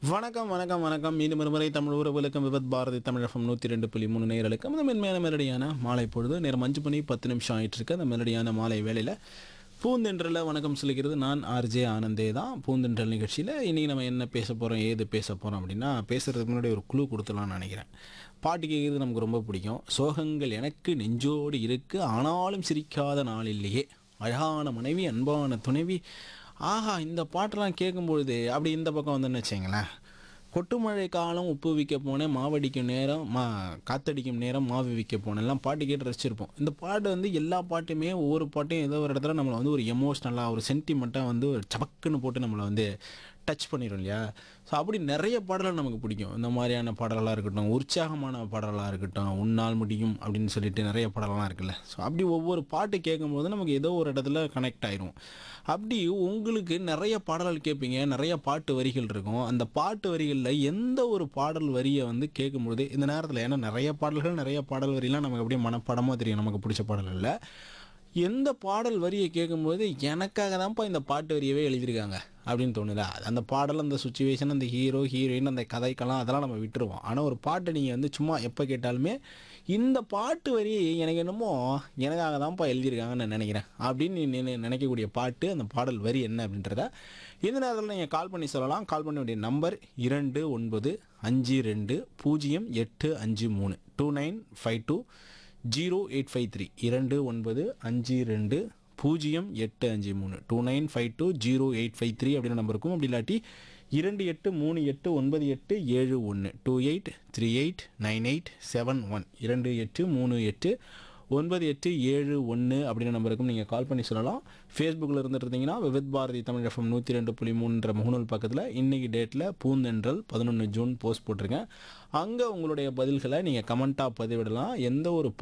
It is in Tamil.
வணக்கம் வணக்கம் வணக்கம் மீண்டும் ஒருமுறை தமிழ் உறவுகளுக்கும் விபத் பாரதி தமிழகம் நூற்றி ரெண்டு புள்ளி மூணு நேர்களுக்கும் அந்த மென்மையான மெலடியான மாலை பொழுது நேரம் அஞ்சு மணி பத்து நிமிஷம் ஆயிட்டு இருக்கு அந்த மெலடியான மாலை வேளையில் பூந்தென்றலில் வணக்கம் சொல்லிக்கிறது நான் ஆர்ஜே ஆனந்தே தான் பூந்தென்றல் நிகழ்ச்சியில் இன்றைக்கி நம்ம என்ன பேச போகிறோம் ஏது பேச போகிறோம் அப்படின்னா பேசுகிறதுக்கு முன்னாடி ஒரு குழு கொடுத்துலாம்னு நினைக்கிறேன் பாட்டு கேட்குறது நமக்கு ரொம்ப பிடிக்கும் சோகங்கள் எனக்கு நெஞ்சோடு இருக்கு ஆனாலும் சிரிக்காத நாள் இல்லையே அழகான மனைவி அன்பான துணைவி ஆஹா இந்த பாட்டெல்லாம் கேட்கும்பொழுது அப்படி இந்த பக்கம் வந்துன்னு வச்சுங்களேன் கொட்டுமழை காலம் உப்பு விற்க போனேன் மாவடிக்கும் நேரம் மா காத்தடிக்கும் நேரம் மாவு விற்க போனேன் எல்லாம் பாட்டு கேட்டு ரசிச்சிருப்போம் இந்த பாட்டு வந்து எல்லா பாட்டுமே ஒவ்வொரு பாட்டையும் ஏதோ ஒரு இடத்துல நம்மளை வந்து ஒரு எமோஷ்னலாக ஒரு சென்டிமெண்ட்டாக வந்து ஒரு சபக்குன்னு போட்டு நம்மளை வந்து டச் பண்ணிடும் இல்லையா ஸோ அப்படி நிறைய பாடல்கள் நமக்கு பிடிக்கும் இந்த மாதிரியான பாடலாக இருக்கட்டும் உற்சாகமான பாடலாக இருக்கட்டும் உன்னால் முடியும் அப்படின்னு சொல்லிட்டு நிறைய பாடலாம் இருக்குல்ல ஸோ அப்படி ஒவ்வொரு பாட்டு கேட்கும்போது நமக்கு ஏதோ ஒரு இடத்துல கனெக்ட் ஆயிரும் அப்படி உங்களுக்கு நிறைய பாடல்கள் கேட்பீங்க நிறைய பாட்டு வரிகள் இருக்கும் அந்த பாட்டு வரிகளில் எந்த ஒரு பாடல் வரியை வந்து கேட்கும்பொழுது இந்த நேரத்தில் ஏன்னா நிறைய பாடல்கள் நிறைய பாடல் வரிலாம் நமக்கு அப்படியே மனப்படமாக தெரியும் நமக்கு பிடிச்ச பாடல்களில் எந்த பாடல் வரியை கேட்கும்போது எனக்காக தான்ப்பா இந்த பாட்டு வரியவே எழுதியிருக்காங்க அப்படின்னு தோணுதா அந்த பாடல் அந்த சுச்சுவேஷன் அந்த ஹீரோ ஹீரோயின் அந்த கதைக்கெல்லாம் அதெல்லாம் நம்ம விட்டுருவோம் ஆனால் ஒரு பாட்டை நீங்கள் வந்து சும்மா எப்போ கேட்டாலுமே இந்த பாட்டு வரி எனக்கு என்னமோ எனக்காக தான்ப்பா எழுதியிருக்காங்கன்னு நான் நினைக்கிறேன் அப்படின்னு நீ நினை- நினைக்கக்கூடிய பாட்டு அந்த பாடல் வரி என்ன அப்படின்றத இந்த நேரத்தில் நீங்கள் கால் பண்ணி சொல்லலாம் கால் பண்ண வேண்டிய நம்பர் இரண்டு ஒன்பது அஞ்சு ரெண்டு பூஜ்ஜியம் எட்டு அஞ்சு மூணு two nine five two zero eight five three இரண்டு ஒன்பது அஞ்சு ரெண்டு பூஜ்ஜியம் எட்டு அஞ்சு மூணு two nine five two zero eight five three அப்படின்ற நம்பர் இருக்கும் அப்படி இல்லாட்டி இரண்டு எட்டு மூணு எட்டு ஒன்பது எட்டு ஏழு ஒன்று two eight three eight nine eight seven one இரண்டு எட்டு மூணு எட்டு ஒன்பது எட்டு ஏழு ஒன்று அப்படின்ற நம்பருக்கும் நீங்கள் கால் பண்ணி சொல்லலாம் ஃபேஸ்புக்கில் இருந்துட்டு இருந்தீங்கன்னா விவித் பாரதி தமிழ் எஃப்எம் நூற்றி ரெண்டு புள்ளி மூணுன்ற முகநூல் பக்கத்தில் இன்றைக்கி டேட்டில் பூந்தென்றல் பதினொன்று ஜூன் போஸ்ட் போட்டிருக்கேன் அங்கே உங்களுடைய பதில்களை நீங்கள் கமெண்ட்டாக பதிவிடலாம் எந்த ஒரு